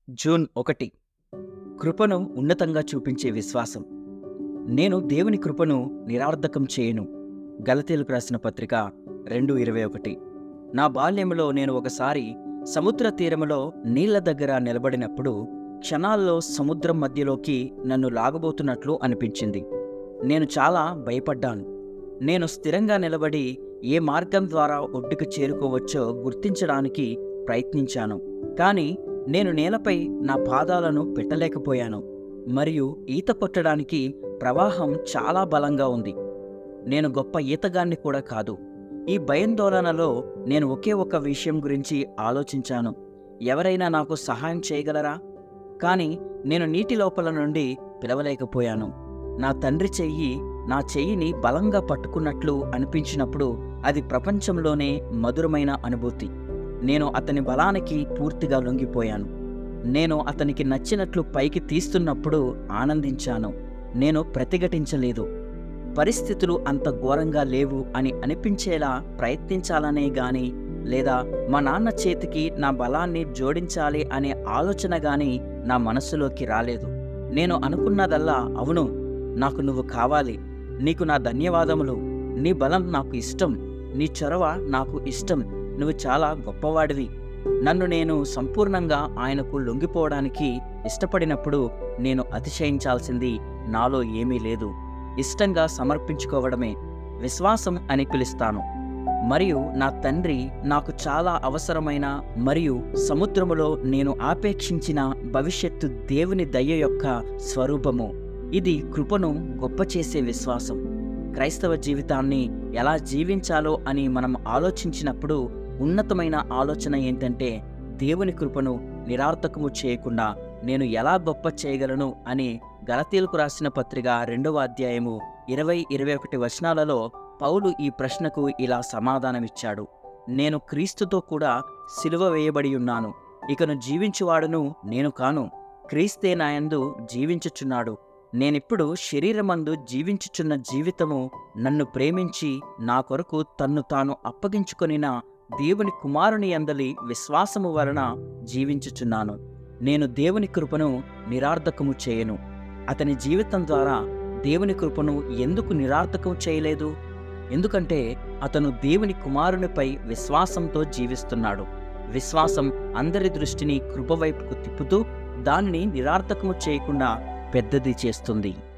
June ఒకటి కృపను ఉన్నతంగా చూపించే విశ్వాసం నేను దేవుని కృపను నిరార్థకం చేయను గలతీలకు రాసిన పత్రిక రెండు ఇరవై ఒకటి నా బాల్యంలో నేను ఒకసారి సముద్ర తీరములో నీళ్ల దగ్గర నిలబడినప్పుడు క్షణాల్లో సముద్రం మధ్యలోకి నన్ను లాగబోతున్నట్లు అనిపించింది నేను చాలా భయపడ్డాను నేను స్థిరంగా నిలబడి ఏ మార్గం ద్వారా ఒడ్డుకు చేరుకోవచ్చో గుర్తించడానికి ప్రయత్నించాను కానీ నేను నేలపై నా పాదాలను పెట్టలేకపోయాను మరియు ఈత కొట్టడానికి ప్రవాహం చాలా బలంగా ఉంది నేను గొప్ప ఈతగాన్ని కూడా కాదు ఈ భయాందోళనలో నేను ఒకే ఒక విషయం గురించి ఆలోచించాను ఎవరైనా నాకు సహాయం చేయగలరా కానీ నేను నీటి లోపల నుండి పిలవలేకపోయాను నా తండ్రి చెయ్యి నా చెయ్యిని బలంగా పట్టుకున్నట్లు అనిపించినప్పుడు అది ప్రపంచంలోనే మధురమైన అనుభూతి నేను అతని బలానికి పూర్తిగా లొంగిపోయాను నేను అతనికి నచ్చినట్లు పైకి తీస్తున్నప్పుడు ఆనందించాను నేను ప్రతిఘటించలేదు పరిస్థితులు అంత ఘోరంగా లేవు అని అనిపించేలా ప్రయత్నించాలనే గాని లేదా మా నాన్న చేతికి నా బలాన్ని జోడించాలి అనే ఆలోచన గాని నా మనస్సులోకి రాలేదు నేను అనుకున్నదల్లా అవును నాకు నువ్వు కావాలి నీకు నా ధన్యవాదములు నీ బలం నాకు ఇష్టం నీ చొరవ నాకు ఇష్టం నువ్వు చాలా గొప్పవాడివి నన్ను నేను సంపూర్ణంగా ఆయనకు లొంగిపోవడానికి ఇష్టపడినప్పుడు నేను అతిశయించాల్సింది నాలో ఏమీ లేదు ఇష్టంగా సమర్పించుకోవడమే విశ్వాసం అని పిలుస్తాను మరియు నా తండ్రి నాకు చాలా అవసరమైన మరియు సముద్రములో నేను ఆపేక్షించిన భవిష్యత్తు దేవుని దయ యొక్క స్వరూపము ఇది కృపను గొప్ప చేసే విశ్వాసం క్రైస్తవ జీవితాన్ని ఎలా జీవించాలో అని మనం ఆలోచించినప్పుడు ఉన్నతమైన ఆలోచన ఏంటంటే దేవుని కృపను నిరార్థకము చేయకుండా నేను ఎలా గొప్ప చేయగలను అని గలతీలకు రాసిన పత్రిక రెండవ అధ్యాయము ఇరవై ఇరవై ఒకటి వచనాలలో పౌలు ఈ ప్రశ్నకు ఇలా సమాధానమిచ్చాడు నేను క్రీస్తుతో కూడా సిలువ వేయబడి ఉన్నాను ఇకను జీవించువాడును నేను కాను క్రీస్తే నాయందు జీవించుచున్నాడు నేనిప్పుడు శరీరమందు జీవించుచున్న జీవితము నన్ను ప్రేమించి నా కొరకు తన్ను తాను అప్పగించుకొనిన దేవుని కుమారుని అందలి విశ్వాసము వలన జీవించుచున్నాను నేను దేవుని కృపను నిరార్థకము చేయను అతని జీవితం ద్వారా దేవుని కృపను ఎందుకు నిరార్థకం చేయలేదు ఎందుకంటే అతను దేవుని కుమారునిపై విశ్వాసంతో జీవిస్తున్నాడు విశ్వాసం అందరి దృష్టిని కృప వైపుకు తిప్పుతూ దానిని నిరార్థకము చేయకుండా పెద్దది చేస్తుంది